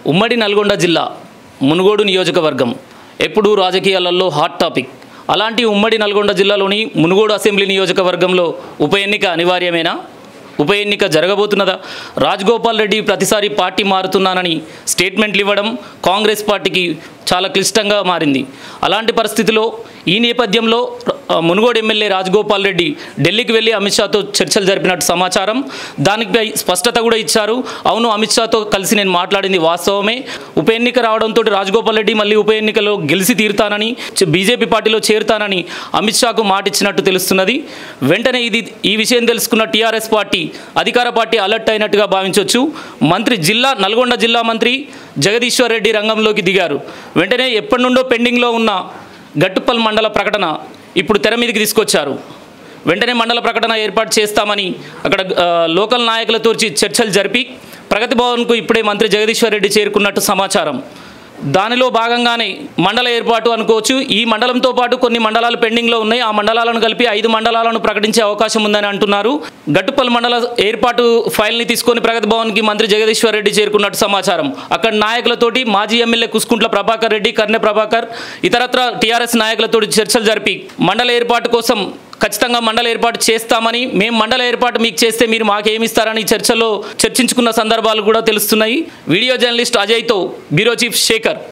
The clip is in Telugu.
ఉమ్మడి నల్గొండ జిల్లా మునుగోడు నియోజకవర్గం ఎప్పుడూ రాజకీయాలలో హాట్ టాపిక్ అలాంటి ఉమ్మడి నల్గొండ జిల్లాలోని మునుగోడు అసెంబ్లీ నియోజకవర్గంలో ఉప ఎన్నిక అనివార్యమేనా ఉప ఎన్నిక జరగబోతున్నదా రాజగోపాల్ రెడ్డి ప్రతిసారి పార్టీ మారుతున్నానని స్టేట్మెంట్లు ఇవ్వడం కాంగ్రెస్ పార్టీకి చాలా క్లిష్టంగా మారింది అలాంటి పరిస్థితిలో ఈ నేపథ్యంలో ఆ, మునుగోడు ఎమ్మెల్యే రాజగోపాల్ రెడ్డి ఢిల్లీకి వెళ్ళి అమిత్ షాతో చర్చలు జరిపినట్టు సమాచారం దానిపై స్పష్టత కూడా ఇచ్చారు అవును అమిత్ షాతో కలిసి నేను మాట్లాడింది వాస్తవమే ఉప ఎన్నిక రావడంతో రాజగోపాల్ రెడ్డి మళ్ళీ ఉప ఎన్నికలో గెలిచి తీరుతానని చ- బీజేపీ పార్టీలో చేరుతానని అమిత్ షాకు మాట ఇచ్చినట్టు తెలుస్తున్నది వెంటనే ఇది ఈ విషయం తెలుసుకున్న టీఆర్ఎస్ పార్టీ అధికార పార్టీ అలర్ట్ అయినట్టుగా భావించవచ్చు మంత్రి జిల్లా నల్గొండ జిల్లా మంత్రి జగదీశ్వర్ రెడ్డి రంగంలోకి దిగారు వెంటనే ఎప్పటి నుండో పెండింగ్లో ఉన్న గట్టుప్పల్ మండల ప్రకటన ఇప్పుడు తెర మీదకి తీసుకొచ్చారు వెంటనే మండల ప్రకటన ఏర్పాటు చేస్తామని అక్కడ ఆ, లోకల్ నాయకులతో చర్చలు జరిపి ప్రగతి భవన్కు ఇప్పుడే మంత్రి జగదీశ్వర్ రెడ్డి చేరుకున్నట్టు సమాచారం దానిలో భాగంగానే మండల ఏర్పాటు అనుకోవచ్చు ఈ మండలంతో పాటు కొన్ని మండలాలు పెండింగ్లో ఉన్నాయి ఆ మండలాలను కలిపి ఐదు మండలాలను ప్రకటించే అవకాశం ఉందని అంటున్నారు గట్టుపల్లి మండల ఏర్పాటు ఫైల్ని తీసుకొని ప్రగతి భవన్కి మంత్రి జగదీశ్వర్ రెడ్డి చేరుకున్నట్టు సమాచారం అక్కడ నాయకులతోటి మాజీ ఎమ్మెల్యే కుస్కుంట్ల ప్రభాకర్ రెడ్డి కర్నె ప్రభాకర్ ఇతరత్ర టీఆర్ఎస్ నాయకులతోటి చర్చలు జరిపి మండల ఏర్పాటు కోసం ఖచ్చితంగా మండల ఏర్పాటు చేస్తామని మేము మండల ఏర్పాటు మీకు చేస్తే మీరు మాకేమిస్తారని చర్చలో చర్చించుకున్న సందర్భాలు కూడా తెలుస్తున్నాయి వీడియో జర్నలిస్ట్ అజయ్తో బ్యూరో చీఫ్ శేఖర్